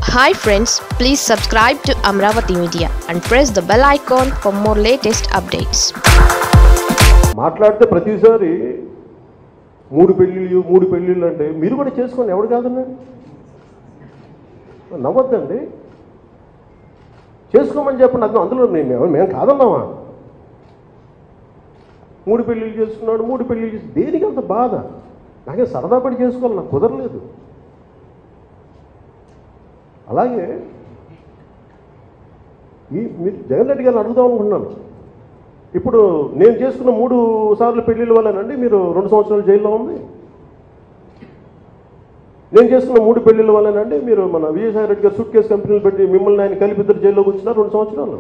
hi friends please subscribe to Amaravati media and press the bell icon for more latest updates మాట్లాడితే ప్రతిసారి మూడు పెళ్ళిళ్ళు మూడు పెళ్ళిళ్ళు అంటే మీరు కూడా చేసుకోండి ఎవడు కాదన్నాడు నవ్వద్దండి చేసుకోమని చెప్పండి అది అందులో నేను ఎవరు- మేము కాదన్నామా మూడు పెళ్ళిళ్ళు చేసుకున్నాడు మూడు పెళ్ళిళ్ళు చేసి దేనికి అంత బాధ నాకే సరదా పడి చేసుకోవాలి నాకు కుదరలేదు అలాగే ఈ మీరు జగన్ రెడ్డి గారిని అడుగుదాం అనుకుంటున్నాను ఇప్పుడు నేను చేసుకున్న మూడు సార్లు పెళ్లిళ్ళ వల్లేనండి మీరు రెండు సంవత్సరాలు జైల్లో ఉంది నేను చేసుకున్న మూడు పెళ్లిళ్ళ వల్లేనండి మీరు మన విజయసాయి రెడ్డి గారు సూట్ కేసు కంపెనీలు పెట్టి మిమ్మల్ని ఆయన కలిపి ఇద్దరు జైల్లో కూర్చున్నారు రెండు సంవత్సరాలు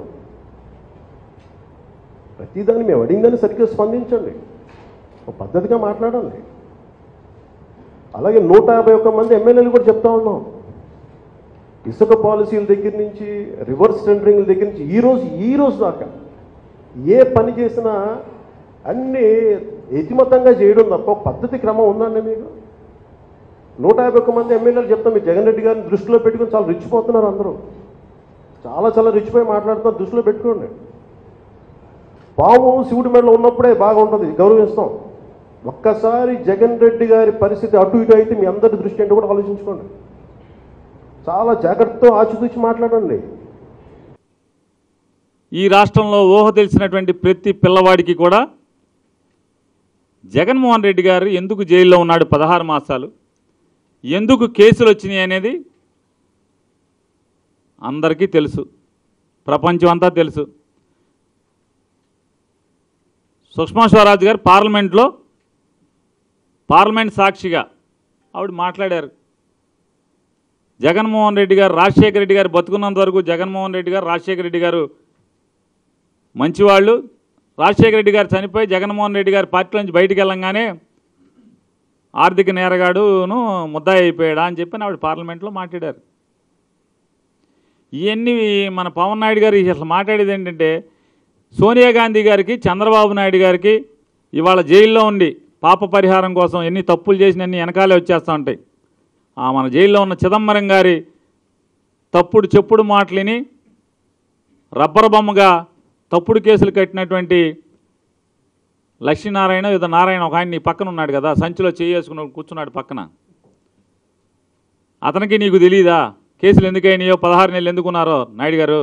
ప్రతిదాన్ని మేము అడిగిందని సరిగ్గా స్పందించండి ఒక పద్ధతిగా మాట్లాడండి అలాగే నూట యాభై ఒక్క మంది ఎమ్మెల్యేలు కూడా చెప్తా ఉన్నాం ఇసుక పాలసీల దగ్గర నుంచి రివర్స్ టెండరింగ్ల దగ్గర నుంచి ఈ రోజు ఈ రోజు దాకా ఏ పని చేసినా అన్నీ ఎతిమతంగా చేయడం తప్ప ఒక పద్ధతి క్రమం ఉందండి మీకు నూట యాభై ఒక్క మంది ఎమ్మెల్యేలు చెప్తాం మీరు జగన్ రెడ్డి గారిని దృష్టిలో పెట్టుకుని చాలా రిచ్చిపోతున్నారు అందరూ చాలా చాలా రిచ్చిపోయి మాట్లాడుతున్నారు దృష్టిలో పెట్టుకోండి పాము శివుడి మెడలో ఉన్నప్పుడే బాగుంటుంది గౌరవిస్తాం ఒక్కసారి జగన్ రెడ్డి గారి పరిస్థితి అటు ఇటు అయితే మీ అందరి దృష్టి ఏంటో కూడా ఆలోచించుకోండి చాలా జాగ్రత్తతో ఆచితూచి మాట్లాడండి ఈ రాష్ట్రంలో ఊహ తెలిసినటువంటి ప్రతి పిల్లవాడికి కూడా జగన్మోహన్ రెడ్డి గారు ఎందుకు జైల్లో ఉన్నాడు పదహారు మాసాలు ఎందుకు కేసులు వచ్చినాయి అనేది అందరికీ తెలుసు ప్రపంచం అంతా తెలుసు సుష్మా స్వరాజ్ గారు పార్లమెంట్లో పార్లమెంట్ సాక్షిగా ఆవిడ మాట్లాడారు జగన్మోహన్ రెడ్డి గారు రాజశేఖర రెడ్డి గారు బతుకున్నంత వరకు జగన్మోహన్ రెడ్డి గారు రాజశేఖర రెడ్డి గారు మంచివాళ్ళు రాజశేఖర రెడ్డి గారు చనిపోయి జగన్మోహన్ రెడ్డి గారి పార్టీ నుంచి బయటికి వెళ్ళంగానే ఆర్థిక నేరగాడును ముద్దాయి అయిపోయాడా అని చెప్పి ఆవిడ పార్లమెంట్లో మాట్లాడారు ఇవన్నీ మన పవన్ నాయుడు గారు అసలు మాట్లాడేది ఏంటంటే సోనియా గాంధీ గారికి చంద్రబాబు నాయుడు గారికి ఇవాళ జైల్లో ఉండి పాప పరిహారం కోసం ఎన్ని తప్పులు చేసిన అన్ని వెనకాలే వచ్చేస్తూ ఉంటాయి ఆ మన జైల్లో ఉన్న చిదంబరం గారి తప్పుడు చెప్పుడు మాటలిని రబ్బర్ బొమ్మగా తప్పుడు కేసులు కట్టినటువంటి లక్ష్మీనారాయణ ఏదో నారాయణ ఒక ఆయన నీ పక్కన ఉన్నాడు కదా సంచిలో చేసుకుని కూర్చున్నాడు పక్కన అతనికి నీకు తెలియదా కేసులు ఎందుకు అయినాయో పదహారు నెలలు ఎందుకున్నారో నాయుడు గారు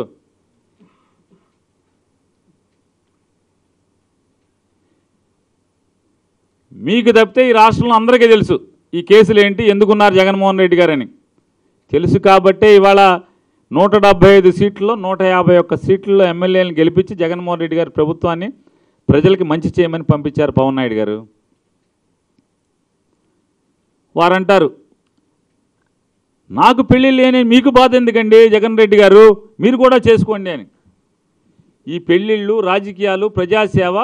మీకు తప్పితే ఈ రాష్ట్రంలో అందరికీ తెలుసు ఈ కేసులు ఏంటి ఎందుకున్నారు జగన్మోహన్ రెడ్డి గారని తెలుసు కాబట్టే ఇవాళ నూట డెబ్బై ఐదు సీట్లలో నూట యాభై ఒక్క సీట్లలో ఎమ్మెల్యేలను గెలిపించి జగన్మోహన్ రెడ్డి గారి ప్రభుత్వాన్ని ప్రజలకి మంచి చేయమని పంపించారు పవన్ నాయుడు గారు వారంటారు నాకు పెళ్ళి లేని మీకు బాధ ఎందుకండి జగన్ రెడ్డి గారు మీరు కూడా చేసుకోండి అని ఈ పెళ్ళిళ్ళు రాజకీయాలు ప్రజాసేవ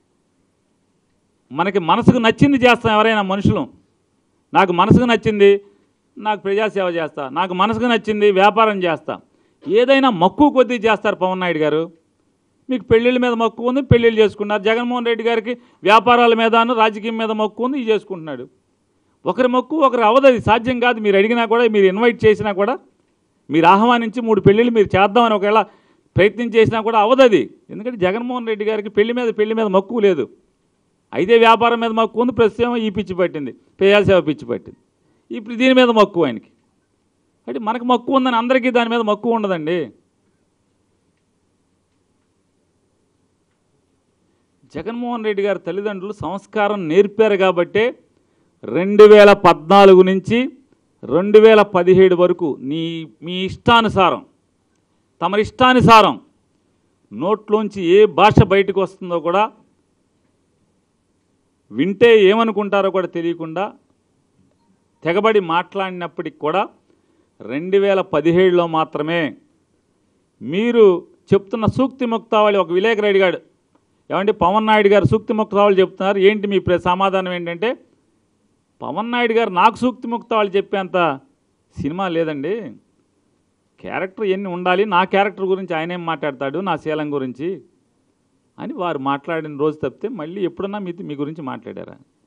మనకి మనసుకు నచ్చింది చేస్తాం ఎవరైనా మనుషులు నాకు మనసుకు నచ్చింది నాకు ప్రజాసేవ చేస్తా నాకు మనసుకు నచ్చింది వ్యాపారం చేస్తా ఏదైనా మక్కువ కొద్దీ చేస్తారు పవన్ నాయుడు గారు మీకు పెళ్ళిళ్ళ మీద మక్కువ ఉంది పెళ్ళిళ్ళు చేసుకున్నారు జగన్మోహన్ రెడ్డి గారికి వ్యాపారాల మీదను రాజకీయం మీద మక్కువ ఉంది ఇది చేసుకుంటున్నాడు ఒకరి మక్కువ ఒకరు అవదు అది సాధ్యం కాదు మీరు అడిగినా కూడా మీరు ఇన్వైట్ చేసినా కూడా మీరు ఆహ్వానించి మూడు పెళ్ళిళ్ళు మీరు చేద్దామని ఒకవేళ ప్రయత్నం చేసినా కూడా అవదు అది ఎందుకంటే జగన్మోహన్ రెడ్డి గారికి పెళ్లి మీద పెళ్లి మీద మక్కువ లేదు అయితే వ్యాపారం మీద మక్కువ ఉంది ప్రస్తుతం ఈ పిచ్చి పట్టింది ప్రజాసేవ పిచ్చి పట్టింది ఇప్పుడు దీని మీద మక్కువ ఆయనకి అంటే మనకు మక్కువ ఉందని అందరికీ దాని మీద మక్కువ ఉండదండి జగన్మోహన్ రెడ్డి గారి తల్లిదండ్రులు సంస్కారం నేర్పారు కాబట్టే రెండు వేల పద్నాలుగు నుంచి రెండు వేల పదిహేడు వరకు నీ మీ ఇష్టానుసారం తమ ఇష్టానుసారం నోట్లోంచి ఏ భాష బయటకు వస్తుందో కూడా వింటే ఏమనుకుంటారో కూడా తెలియకుండా తెగబడి మాట్లాడినప్పటికి కూడా రెండు వేల పదిహేడులో మాత్రమే మీరు చెప్తున్న సూక్తి ముక్తావళి ఒక విలేకరు అడిగాడు ఏమంటే పవన్ నాయుడు గారు సూక్తి ముక్తావళి చెప్తున్నారు ఏంటి మీ ప్ర- సమాధానం ఏంటంటే పవన్ నాయుడు గారు నాకు సూక్తి ముక్తావళి చెప్పేంత సినిమా లేదండి క్యారెక్టర్ ఎన్ని ఉండాలి నా క్యారెక్టర్ గురించి ఆయన ఏం మాట్లాడతాడు నా శీలం గురించి అని వారు మాట్లాడిన రోజు తప్పితే మళ్ళీ ఎప్పుడన్నా మీతో మీ గురించి మాట్లాడారా